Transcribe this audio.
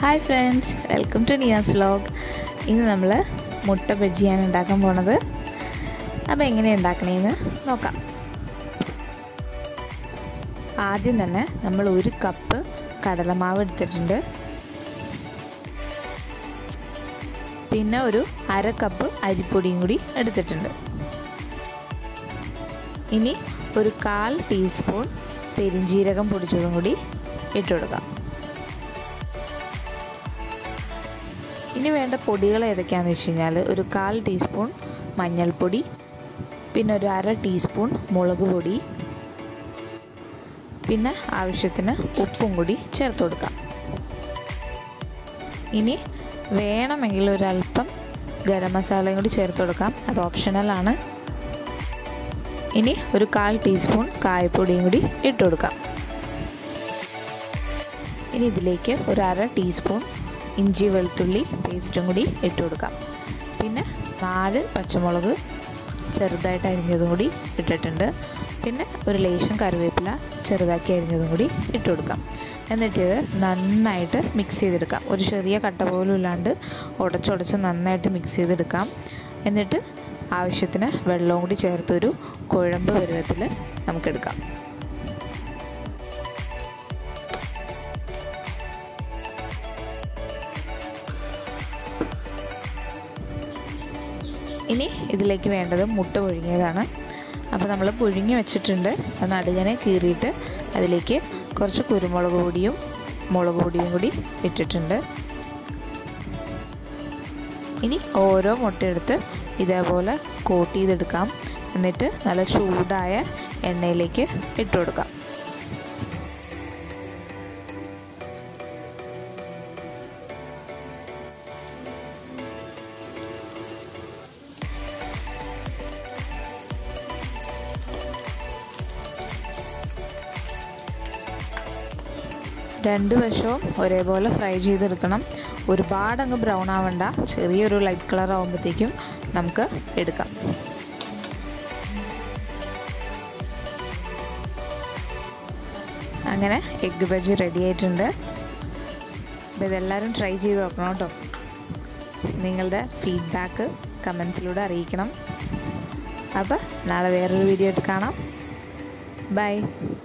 hi friends welcome to Niyas vlog ഇന്ന് നമ്മൾ മുട്ട ബജിയാണ് ഉണ്ടാക്കാൻ പോണത് അപ്പോൾ എങ്ങനെയാണ് ഉണ്ടാക്കണേന്ന് നോക്കാം ആദ്യം തന്നെ നമ്മൾ ഒരു കപ്പ് കടലമാവ് എടുത്തിട്ടുണ്ട് പിന്നെ ഒരു അര കപ്പ് അരിപ്പൊടിയും കൂടി എടുത്തിട്ടുണ്ട് ഇനി ഒരു കാൽ ടീസ്പൂൺ പെരിഞ്ജീരകം പൊടിച്ചതും കൂടി ഇട്ട് കൊടുക്കാം ഇനി വേണ്ട പൊടികൾ ഏതൊക്കെയാണെന്ന് വെച്ച് കഴിഞ്ഞാൽ ഒരു കാൽ ടീസ്പൂൺ മഞ്ഞൾപ്പൊടി പിന്നെ ഒരു അര ടീസ്പൂൺ മുളക് പൊടി പിന്നെ ആവശ്യത്തിന് ഉപ്പും കൂടി ചേർത്ത് കൊടുക്കാം ഇനി വേണമെങ്കിൽ ഒരല്പം ഗരം മസാലയും കൂടി ചേർത്ത് കൊടുക്കാം അത് ഓപ്ഷണലാണ് ഇനി ഒരു കാൽ ടീസ്പൂൺ കായപ്പൊടിയും കൂടി ഇട്ട് കൊടുക്കാം ഇനി ഇതിലേക്ക് ഒരു അര ടീസ്പൂൺ ഇഞ്ചി വെളുത്തുള്ളി പേസ്റ്റും കൂടി ഇട്ട് കൊടുക്കാം പിന്നെ നാല് പച്ചമുളക് ചെറുതായിട്ട് അരിഞ്ഞതും കൂടി ഇട്ടിട്ടുണ്ട് പിന്നെ ഒരു ലേശം കറിവേപ്പില ചെറുതാക്കി അരിഞ്ഞതും കൂടി ഇട്ട് കൊടുക്കാം എന്നിട്ട് ഇത് നന്നായിട്ട് മിക്സ് ചെയ്തെടുക്കാം ഒരു ചെറിയ കട്ട പോലും ഇല്ലാണ്ട് ഉടച്ചുടച്ച് നന്നായിട്ട് മിക്സ് ചെയ്തെടുക്കാം എന്നിട്ട് ആവശ്യത്തിന് വെള്ളവും കൂടി ചേർത്തൊരു കുഴമ്പ് പരുവത്തിൽ നമുക്കെടുക്കാം ഇനി ഇതിലേക്ക് വേണ്ടത് മുട്ട പുഴുങ്ങിയതാണ് അപ്പോൾ നമ്മൾ പുഴുങ്ങി വെച്ചിട്ടുണ്ട് അത് നടുകനെ കീറിയിട്ട് അതിലേക്ക് കുറച്ച് കുരുമുളക് പൊടിയും മുളക് പൊടിയും കൂടി ഇട്ടിട്ടുണ്ട് ഇനി ഓരോ മുട്ടയെടുത്ത് ഇതേപോലെ കോട്ട് ചെയ്തെടുക്കാം എന്നിട്ട് നല്ല ചൂടായ എണ്ണയിലേക്ക് ഇട്ട് കൊടുക്കാം രണ്ട് വശവും ഒരേപോലെ ഫ്രൈ ചെയ്തെടുക്കണം ഒരുപാട് അങ്ങ് ബ്രൗൺ ആവണ്ട ചെറിയൊരു ലൈറ്റ് കളർ ആകുമ്പോഴത്തേക്കും നമുക്ക് എടുക്കാം അങ്ങനെ എഗ്ഗ് ബജി റെഡി ആയിട്ടുണ്ട് അപ്പോൾ ഇതെല്ലാവരും ട്രൈ ചെയ്ത് നോക്കണം കേട്ടോ നിങ്ങളുടെ ഫീഡ്ബാക്ക് കമൻസിലൂടെ അറിയിക്കണം അപ്പോൾ നാളെ വേറൊരു വീഡിയോ ആയിട്ട് കാണാം ബൈ